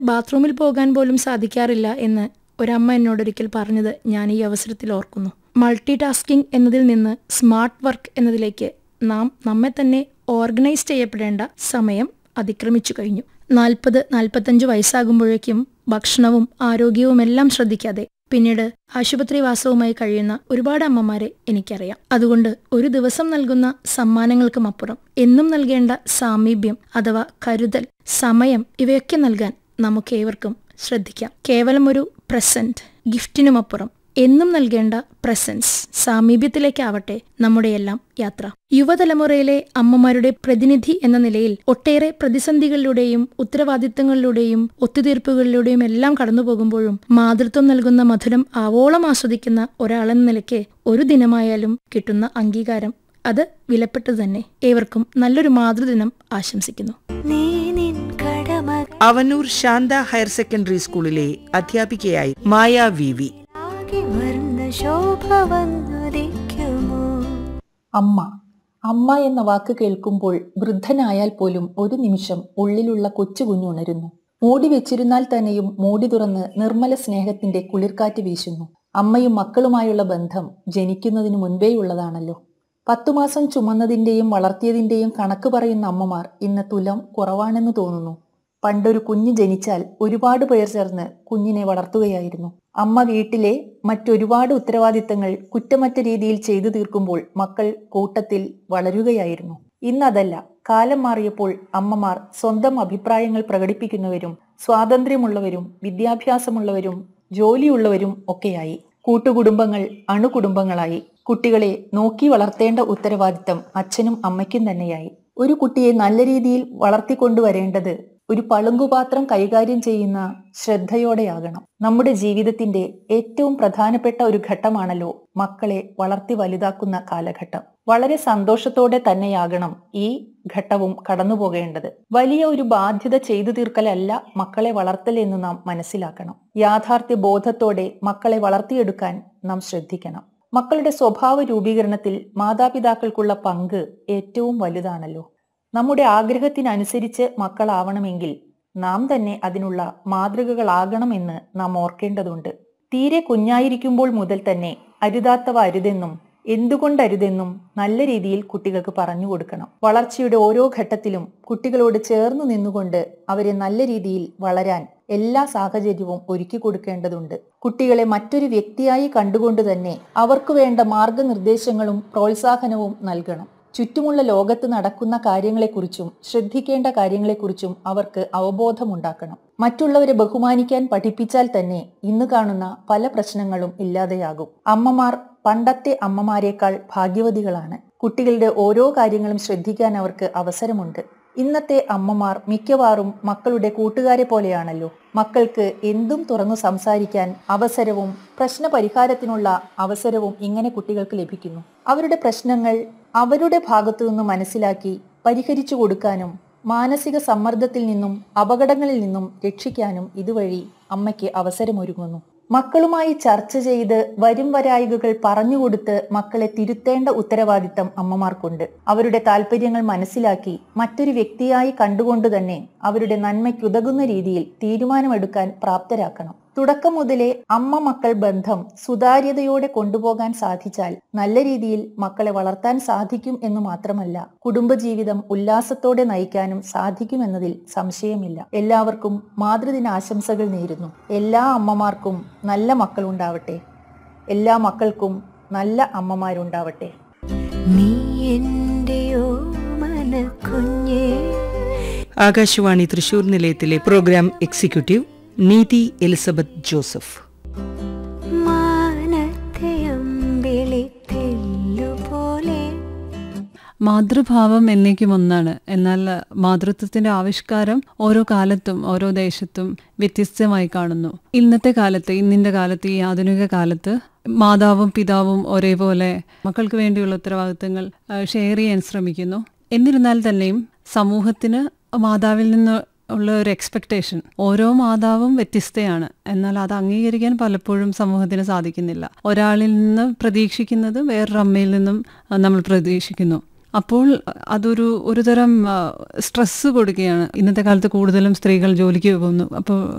ബാത്റൂമിൽ പോകാൻ പോലും സാധിക്കാറില്ല എന്ന് ഒരമ്മ എന്നോടൊരിക്കൽ പറഞ്ഞത് ഞാൻ ഈ അവസരത്തിൽ ഓർക്കുന്നു മൾട്ടി ടാസ്കിംഗ് എന്നതിൽ നിന്ന് സ്മാർട്ട് വർക്ക് എന്നതിലേക്ക് നാം നമ്മെ തന്നെ ഓർഗനൈസ് ചെയ്യപ്പെടേണ്ട സമയം അതിക്രമിച്ചു കഴിഞ്ഞു നാൽപ്പത് നാൽപ്പത്തഞ്ച് വയസ്സാകുമ്പോഴേക്കും ഭക്ഷണവും ആരോഗ്യവും എല്ലാം ശ്രദ്ധിക്കാതെ പിന്നീട് ആശുപത്രിവാസവുമായി കഴിയുന്ന ഒരുപാട് അമ്മമാരെ എനിക്കറിയാം അതുകൊണ്ട് ഒരു ദിവസം നൽകുന്ന സമ്മാനങ്ങൾക്കും അപ്പുറം എന്നും നൽകേണ്ട സാമീപ്യം അഥവാ കരുതൽ സമയം ഇവയൊക്കെ നൽകാൻ നമുക്കേവർക്കും ശ്രദ്ധിക്കാം കേവലം ഒരു പ്രസന്റ് ഗിഫ്റ്റിനുമപ്പുറം എന്നും നൽകേണ്ട പ്രസൻസ് സാമീപ്യത്തിലേക്കാവട്ടെ നമ്മുടെയെല്ലാം യാത്ര യുവതലമുറയിലെ അമ്മമാരുടെ പ്രതിനിധി എന്ന നിലയിൽ ഒട്ടേറെ പ്രതിസന്ധികളിലൂടെയും ഉത്തരവാദിത്തങ്ങളിലൂടെയും ഒത്തുതീർപ്പുകളിലൂടെയും എല്ലാം കടന്നുപോകുമ്പോഴും മാതൃത്വം നൽകുന്ന മധുരം ആവോളം ആസ്വദിക്കുന്ന ഒരാളെന്ന നിലയ്ക്ക് ഒരു ദിനമായാലും കിട്ടുന്ന അംഗീകാരം അത് വിലപ്പെട്ടത് തന്നെ ഏവർക്കും നല്ലൊരു മാതൃദിനം ആശംസിക്കുന്നു നീ നിൻ കടമ അവനൂർ ശാന്ത ഹയർ സെക്കൻഡറി സ്കൂളിലെ അധ്യാപികയായി മായ വി വി ആകെ വർണ്ണ ശോഭ വന്നുദിക്കുമോ അമ്മ അമ്മ എന്ന വാക്ക് കേൾക്കുമ്പോൾ വൃദ്ധനായാൽ പോലും ഒരു നിമിഷം ഉള്ളിലുള്ള കൊച്ചു കുഞ്ഞുണരുന്നു മൂടി വെച്ചിരുന്നാൽ തന്നെയും മൂടി തുറന്ന് നിർമ്മല സ്നേഹത്തിന്റെ കുളിർക്കാറ്റ് വീശുന്നു അമ്മയും മക്കളുമായുള്ള ബന്ധം ജനിക്കുന്നതിന് മുൻപേയുള്ളതാണല്ലോ പത്തു മാസം ചുമന്നതിന്റെയും വളർത്തിയതിന്റെയും കണക്ക് പറയുന്ന അമ്മമാർ ഇന്ന് തുലം കുറവാണെന്ന് തോന്നുന്നു പണ്ടൊരു കുഞ്ഞ് ജനിച്ചാൽ ഒരുപാട് പേർ ചേർന്ന് കുഞ്ഞിനെ വളർത്തുകയായിരുന്നു അമ്മ വീട്ടിലെ മറ്റൊരുപാട് ഉത്തരവാദിത്തങ്ങൾ കുറ്റമറ്റ രീതിയിൽ ചെയ്തു തീർക്കുമ്പോൾ മക്കൾ കൂട്ടത്തിൽ വളരുകയായിരുന്നു ഇന്നതല്ല കാലം മാറിയപ്പോൾ അമ്മമാർ സ്വന്തം അഭിപ്രായങ്ങൾ പ്രകടിപ്പിക്കുന്നവരും സ്വാതന്ത്ര്യമുള്ളവരും വിദ്യാഭ്യാസമുള്ളവരും ജോലിയുള്ളവരും ഒക്കെയായി കൂട്ടുകുടുംബങ്ങൾ അണുകുടുംബങ്ങളായി കുട്ടികളെ നോക്കി വളർത്തേണ്ട ഉത്തരവാദിത്തം അച്ഛനും അമ്മയ്ക്കും തന്നെയായി ഒരു കുട്ടിയെ നല്ല രീതിയിൽ വളർത്തിക്കൊണ്ടുവരേണ്ടത് ഒരു പളുങ്കുപാത്രം കൈകാര്യം ചെയ്യുന്ന ശ്രദ്ധയോടെയാകണം നമ്മുടെ ജീവിതത്തിന്റെ ഏറ്റവും പ്രധാനപ്പെട്ട ഒരു ഘട്ടമാണല്ലോ മക്കളെ വളർത്തി വലുതാക്കുന്ന കാലഘട്ടം വളരെ സന്തോഷത്തോടെ തന്നെയാകണം ഈ ഘട്ടവും കടന്നു പോകേണ്ടത് വലിയ ഒരു ബാധ്യത ചെയ്തു തീർക്കലല്ല മക്കളെ വളർത്തൽ എന്ന് നാം മനസ്സിലാക്കണം യാഥാർത്ഥ്യ ബോധത്തോടെ മക്കളെ വളർത്തിയെടുക്കാൻ നാം ശ്രദ്ധിക്കണം മക്കളുടെ സ്വഭാവ രൂപീകരണത്തിൽ മാതാപിതാക്കൾക്കുള്ള പങ്ക് ഏറ്റവും വലുതാണല്ലോ നമ്മുടെ ആഗ്രഹത്തിനനുസരിച്ച് മക്കളാവണമെങ്കിൽ നാം തന്നെ അതിനുള്ള മാതൃകകളാകണമെന്ന് നാം ഓർക്കേണ്ടതുണ്ട് തീരെ കുഞ്ഞായിരിക്കുമ്പോൾ മുതൽ തന്നെ അരുതാത്തവ അരുതെന്നും എന്തുകൊണ്ടരുതെന്നും നല്ല രീതിയിൽ കുട്ടികൾക്ക് പറഞ്ഞു കൊടുക്കണം വളർച്ചയുടെ ഓരോ ഘട്ടത്തിലും കുട്ടികളോട് ചേർന്ന് നിന്നുകൊണ്ട് അവരെ നല്ല രീതിയിൽ വളരാൻ എല്ലാ സാഹചര്യവും ഒരുക്കി കൊടുക്കേണ്ടതുണ്ട് കുട്ടികളെ മറ്റൊരു വ്യക്തിയായി കണ്ടുകൊണ്ട് തന്നെ അവർക്ക് വേണ്ട മാർഗനിർദ്ദേശങ്ങളും പ്രോത്സാഹനവും നൽകണം ചുറ്റുമുള്ള ലോകത്ത് നടക്കുന്ന കാര്യങ്ങളെക്കുറിച്ചും ശ്രദ്ധിക്കേണ്ട കാര്യങ്ങളെക്കുറിച്ചും അവർക്ക് അവബോധമുണ്ടാക്കണം മറ്റുള്ളവരെ ബഹുമാനിക്കാൻ പഠിപ്പിച്ചാൽ തന്നെ ഇന്ന് കാണുന്ന പല പ്രശ്നങ്ങളും ഇല്ലാതെയാകും അമ്മമാർ പണ്ടത്തെ അമ്മമാരെക്കാൾ ഭാഗ്യവതികളാണ് കുട്ടികളുടെ ഓരോ കാര്യങ്ങളും ശ്രദ്ധിക്കാൻ അവർക്ക് അവസരമുണ്ട് ഇന്നത്തെ അമ്മമാർ മിക്കവാറും മക്കളുടെ കൂട്ടുകാരെ പോലെയാണല്ലോ മക്കൾക്ക് എന്തും തുറന്നു സംസാരിക്കാൻ അവസരവും പ്രശ്ന പരിഹാരത്തിനുള്ള അവസരവും ഇങ്ങനെ കുട്ടികൾക്ക് ലഭിക്കുന്നു അവരുടെ പ്രശ്നങ്ങൾ അവരുടെ ഭാഗത്തു നിന്ന് മനസ്സിലാക്കി പരിഹരിച്ചു കൊടുക്കാനും മാനസിക സമ്മർദ്ദത്തിൽ നിന്നും അപകടങ്ങളിൽ നിന്നും രക്ഷിക്കാനും ഇതുവഴി അമ്മയ്ക്ക് അവസരമൊരുങ്ങുന്നു മക്കളുമായി ചർച്ച ചെയ്ത് വരും വരായികകൾ പറഞ്ഞുകൊടുത്ത് മക്കളെ തിരുത്തേണ്ട ഉത്തരവാദിത്തം അമ്മമാർക്കുണ്ട് അവരുടെ താല്പര്യങ്ങൾ മനസ്സിലാക്കി മറ്റൊരു വ്യക്തിയായി കണ്ടുകൊണ്ട് തന്നെ അവരുടെ നന്മയ്ക്കുതകുന്ന രീതിയിൽ തീരുമാനമെടുക്കാൻ പ്രാപ്തരാക്കണം തുടക്കം മുതലേ അമ്മ മക്കൾ ബന്ധം സുതാര്യതയോടെ കൊണ്ടുപോകാൻ സാധിച്ചാൽ നല്ല രീതിയിൽ മക്കളെ വളർത്താൻ സാധിക്കും എന്ന് മാത്രമല്ല കുടുംബജീവിതം ഉല്ലാസത്തോടെ നയിക്കാനും സാധിക്കുമെന്നതിൽ സംശയമില്ല എല്ലാവർക്കും മാതൃദിന ആശംസകൾ നേരുന്നു എല്ലാ അമ്മമാർക്കും നല്ല മക്കളുണ്ടാവട്ടെ എല്ലാ മക്കൾക്കും നല്ല അമ്മമാരുണ്ടാവട്ടെ നീ എന്റെയോ മനക്കുഞ്ഞേ ആകാശവാണി തൃശൂർ നിലയത്തിലെ programme executive Neethi Elizabeth Joseph മാനത്തെ അമ്പിളി തെല്ലുപോലെ മാതൃഭാവം എന്നേക്കും ഒന്നാണ് എന്നാൽ മാതൃത്വത്തിന്റെ ആവിഷ്കാരം ഓരോ കാലത്തും ഓരോ ദേശത്തും വ്യത്യസ്തമായി കാണുന്നു ഇന്നത്തെ കാലത്ത് ഇന്നിന്റെ കാലത്ത് ഈ ആധുനിക കാലത്ത് മാതാവും പിതാവും ഒരേപോലെ മക്കൾക്ക് വേണ്ടിയുള്ള ഉത്തരവാദിത്തങ്ങൾ ഷെയർ ചെയ്യാൻ ശ്രമിക്കുന്നു എന്നിരുന്നാൽ തന്നെയും സമൂഹത്തിന് മാതാവിൽ നിന്ന് ഉള്ള ഒരു എക്സ്പെക്ടേഷൻ ഓരോ മാതാവും വ്യത്യസ്തയാണ് എന്നാൽ അത് അംഗീകരിക്കാൻ പലപ്പോഴും സമൂഹത്തിന് സാധിക്കുന്നില്ല ഒരാളിൽ നിന്ന് പ്രതീക്ഷിക്കുന്നത് വേറൊരു അമ്മയിൽ നിന്നും നമ്മൾ പ്രതീക്ഷിക്കുന്നു അപ്പോൾ അതൊരു ഒരു തരം സ്ട്രെസ് കൊടുക്കുകയാണ് ഇന്നത്തെ കാലത്ത് കൂടുതലും സ്ത്രീകൾ ജോലിക്ക് പോകുന്നു അപ്പോൾ